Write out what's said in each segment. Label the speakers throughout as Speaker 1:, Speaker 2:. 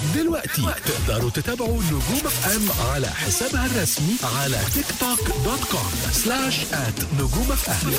Speaker 1: دلوقتي تقدروا تتابعوا نجوم اف ام على حسابها الرسمي على تيك توك دوت كوم سلاش ات نجوم اف ام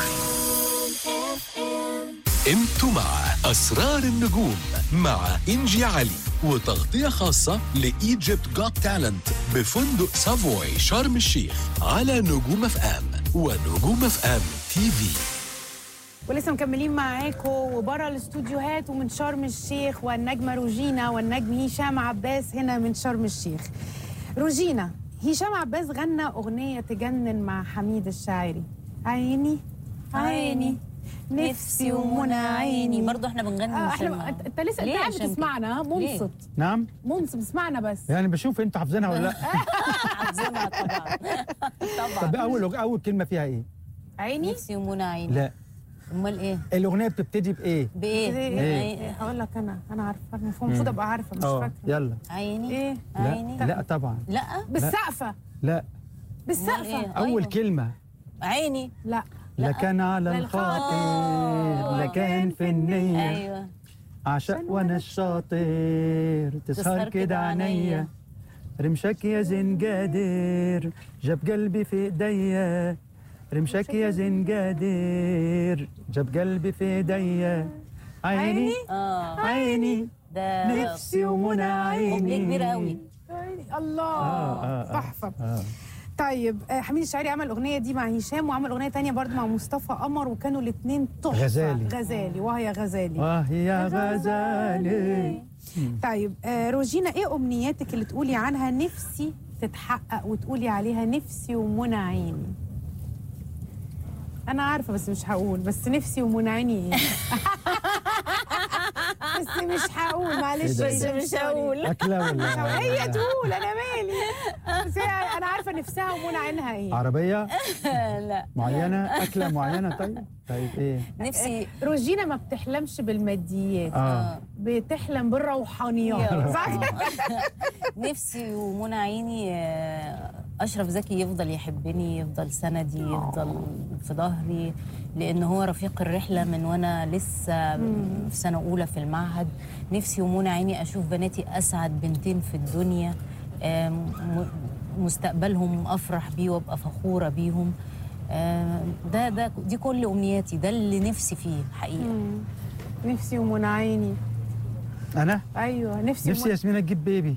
Speaker 1: انتوا مع اسرار النجوم مع انجي علي وتغطية خاصة لإيجيبت جوت تالنت بفندق سافوي شرم الشيخ على نجوم اف ام ونجوم اف ام تي في
Speaker 2: ولسه مكملين معاكم وبره الاستوديوهات ومن شرم الشيخ والنجمه روجينا والنجم هشام عباس هنا من شرم الشيخ. روجينا هشام عباس غنى اغنيه تجنن مع حميد الشاعري. عيني عيني نفسي ومنى عيني
Speaker 3: برضه احنا بنغني
Speaker 2: آه
Speaker 3: مش
Speaker 2: احنا
Speaker 3: لما-
Speaker 2: انت أنت لسه
Speaker 3: ليه
Speaker 2: انت قاعد
Speaker 3: عشان كده؟
Speaker 2: بتسمعنا ها؟
Speaker 3: ليه؟
Speaker 2: منصت
Speaker 4: نعم
Speaker 2: منصت بتسمعنا بس
Speaker 4: يعني بشوف انتوا حافظينها ولا لا
Speaker 3: حافظينها طبعا
Speaker 4: طب
Speaker 3: طبعا
Speaker 4: اول اول كلمه فيها ايه
Speaker 2: عيني
Speaker 3: نفسي ومنى عيني
Speaker 4: لا
Speaker 3: امال ايه
Speaker 4: الاغنيه بتبتدي بايه
Speaker 3: بايه
Speaker 2: ايه هقول لك انا انا عارفه المفروض المفروض ابقى عارفه مش
Speaker 4: اه
Speaker 2: فاكره
Speaker 4: يلا
Speaker 3: عيني
Speaker 2: ايه
Speaker 4: لا
Speaker 3: عيني
Speaker 4: لا طبعا
Speaker 3: لا
Speaker 2: بالسقفه
Speaker 4: لا
Speaker 3: أمال
Speaker 2: بالسقفه
Speaker 3: إيه؟
Speaker 4: اول
Speaker 3: أيوة.
Speaker 4: كلمه
Speaker 3: عيني
Speaker 2: لا
Speaker 4: لا كان على الخاطر لا كان في النيه
Speaker 3: ايوه
Speaker 4: عشق وانا الشاطر تسهر كده عينيا رمشك يا زين قادر جاب قلبي في ايديا رمشك يا زين قادر جاب قلبي في ايديا عيني
Speaker 3: اه
Speaker 4: عيني
Speaker 3: ده
Speaker 4: نفسي ومنى عيني
Speaker 3: قبلة كبيرة قوي
Speaker 2: الله
Speaker 4: آه، آه.
Speaker 2: تحفه
Speaker 4: آه.
Speaker 2: طيب آه، حميد الشاعري عمل الاغنيه دي مع هشام وعمل اغنيه تانية برضه مع مصطفى قمر وكانوا الاثنين تحفه
Speaker 4: غزالي.
Speaker 2: غزالي وهي غزالي
Speaker 4: واه يا غزالي
Speaker 2: طيب آه روجينا ايه امنياتك اللي تقولي عنها نفسي تتحقق وتقولي عليها نفسي ومنى عيني انا عارفه بس مش هقول بس نفسي ومنى عيني ايه بس مش هقول معلش
Speaker 4: إيه ده؟
Speaker 2: مش
Speaker 3: مش هقول.
Speaker 4: أكلة ولا
Speaker 2: هي تقول انا مالي بس هي انا عارفه نفسها ومنى عينها ايه
Speaker 4: عربية
Speaker 3: لا
Speaker 4: معينة أكلة معينة طيب طيب إيه
Speaker 3: نفسي
Speaker 2: روجينا ما بتحلمش بالماديات
Speaker 4: آه
Speaker 2: بتحلم بالروحانيات صح كده؟
Speaker 3: نفسي ومنى عيني آه، اشرف زكي يفضل يحبني يفضل سندي يفضل في ظهري لان هو رفيق الرحله من وانا لسه في سنه اولى في المعهد نفسي ومنى عيني اشوف بناتي اسعد بنتين في الدنيا آه، م- مستقبلهم افرح بيه وابقى فخوره بيهم آه، ده ده دي كل امنياتي ده اللي نفسي فيه حقيقه
Speaker 2: نفسي ومنى عيني
Speaker 4: أنا
Speaker 2: ايوه نفسي,
Speaker 4: نفسي
Speaker 2: ومنى...
Speaker 4: ياسمينة تجيب بيبي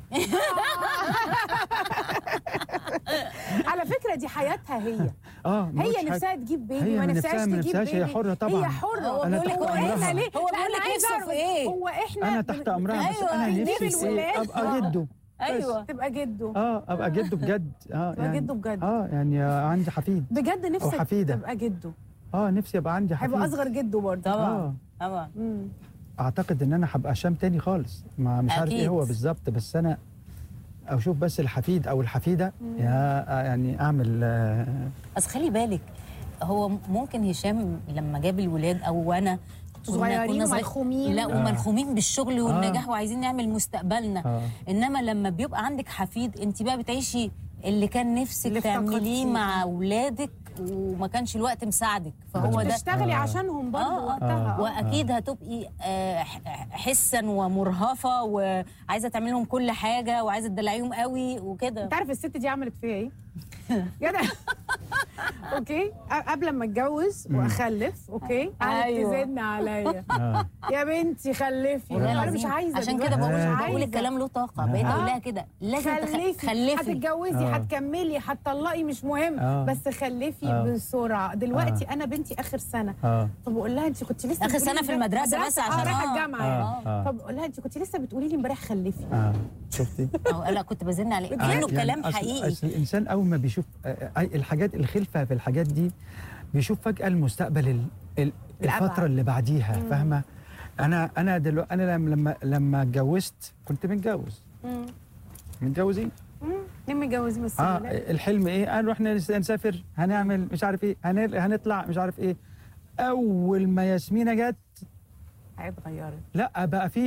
Speaker 2: على فكره دي حياتها هي
Speaker 4: اه ما
Speaker 2: هي
Speaker 4: قلتش حاجة.
Speaker 2: نفسها تجيب بيبي
Speaker 4: هي
Speaker 2: ما
Speaker 4: من
Speaker 2: نفسهاش
Speaker 4: نفسها- من
Speaker 2: تجيب
Speaker 4: نفسهاش،
Speaker 2: بيبي
Speaker 4: هي حرة طبعاً.
Speaker 2: هي حره
Speaker 3: هو
Speaker 4: أنا
Speaker 3: بيقول لك
Speaker 4: تحت
Speaker 3: هو
Speaker 4: أمرها.
Speaker 3: احنا
Speaker 2: ليه
Speaker 3: هو
Speaker 2: لا،
Speaker 3: بيقول
Speaker 2: أنا
Speaker 3: لك
Speaker 2: عايزة
Speaker 3: نفسه
Speaker 2: أعرف
Speaker 3: في ايه
Speaker 2: هو احنا
Speaker 4: أنا
Speaker 2: بن-
Speaker 4: تحت أمرها بس
Speaker 3: أيوة،
Speaker 4: أنا
Speaker 2: نجيب
Speaker 4: نفسي
Speaker 2: الولاد.
Speaker 4: إيه أبقى جده
Speaker 3: ايوه
Speaker 2: تبقى جده
Speaker 4: اه ابقى جده بجد اه
Speaker 2: تبقى جده بجد.
Speaker 4: اه يعني عندي حفيد
Speaker 2: بجد نفسك
Speaker 4: حفيدة.
Speaker 2: تبقى جده
Speaker 4: اه نفسي يبقى عندي حفيد
Speaker 2: هيبقى اصغر جده برضه
Speaker 3: طبعا
Speaker 4: آه.
Speaker 3: طبعا
Speaker 2: مم.
Speaker 4: اعتقد ان انا هبقى شام تاني خالص ما مش عارف
Speaker 3: أكيد.
Speaker 4: ايه هو بالظبط بس انا اشوف بس الحفيد او الحفيده يا آه، يعني اعمل آه،
Speaker 3: بس خلي بالك هو ممكن هشام لما جاب الولاد او انا كنا-
Speaker 2: صغيرين
Speaker 3: كنا صغير-
Speaker 2: وملخومين.
Speaker 3: لا
Speaker 4: آه.
Speaker 3: وملخومين بالشغل والنجاح
Speaker 4: آه.
Speaker 3: وعايزين نعمل مستقبلنا
Speaker 4: آه.
Speaker 3: انما لما بيبقى عندك حفيد انت بقى بتعيشي اللي كان نفسك
Speaker 2: اللي
Speaker 3: تعمليه
Speaker 2: افتقدتيه.
Speaker 3: مع اولادك وما كانش الوقت مساعدك فهو ده
Speaker 2: تشتغلي
Speaker 4: آه.
Speaker 2: عشانهم برضه
Speaker 3: آه، آه.
Speaker 2: وقتها آه.
Speaker 3: واكيد هتبقي آه، ح- حسا ومرهفه وعايزه تعملي لهم كل حاجه وعايزه تدلعيهم قوي وكده
Speaker 2: انت عارف الست دي عملت فيا ايه؟ جدع اوكي أ- قبل ما اتجوز واخلف اوكي قعدت
Speaker 3: أيوة.
Speaker 2: تزن عليا
Speaker 4: آه.
Speaker 2: يا بنتي خلفي
Speaker 3: والله
Speaker 2: انا
Speaker 3: العظيم.
Speaker 2: مش عايزه
Speaker 3: عشان
Speaker 2: دلوقتي،
Speaker 3: كده بقول
Speaker 2: مش
Speaker 3: بقول
Speaker 2: عايزة.
Speaker 3: الكلام له طاقه بقيت اقول لها كده لازم تخ-
Speaker 2: خلفي
Speaker 3: تخلفي
Speaker 2: هتتجوزي
Speaker 4: آه.
Speaker 2: هتكملي هتطلقي مش مهم
Speaker 4: آه.
Speaker 2: بس خلفي
Speaker 4: آه.
Speaker 2: بسرعه دلوقتي انا بنتي اخر سنه
Speaker 4: اه
Speaker 2: فبقول لها انت كنت لسه
Speaker 3: آخر
Speaker 2: بتقولي
Speaker 3: سنة
Speaker 2: لي
Speaker 3: في
Speaker 2: امبارح-
Speaker 3: المدرسة بس عشان
Speaker 2: اه رايحه
Speaker 3: آه.
Speaker 2: الجامعه
Speaker 4: اه
Speaker 2: يعني
Speaker 4: اه
Speaker 2: فبقول لها انت كنت لسه بتقولي لي امبارح خلفي
Speaker 4: اه شفتي
Speaker 3: أو لا كنت بزن عليه
Speaker 2: بجد؟
Speaker 3: كانه كلام
Speaker 4: أصل
Speaker 3: حقيقي
Speaker 4: أصل الانسان اول ما بيشوف آه، آه، الحاجات الخلفه في الحاجات دي بيشوف فجاه المستقبل ال- ال-
Speaker 2: الأبعد.
Speaker 4: الفتره اللي بعديها فاهمه انا انا دلوقتي انا لما لما لما اتجوزت كنت متجوز
Speaker 2: مم.
Speaker 4: متجوزين
Speaker 2: مم. ليه متجوزين بس
Speaker 4: اه
Speaker 2: لا.
Speaker 4: الحلم ايه هنروح نس- نسافر هنعمل مش عارف ايه هن- هنطلع مش عارف ايه اول ما ياسمينه جت
Speaker 2: حياه اتغيرت
Speaker 4: لا بقى في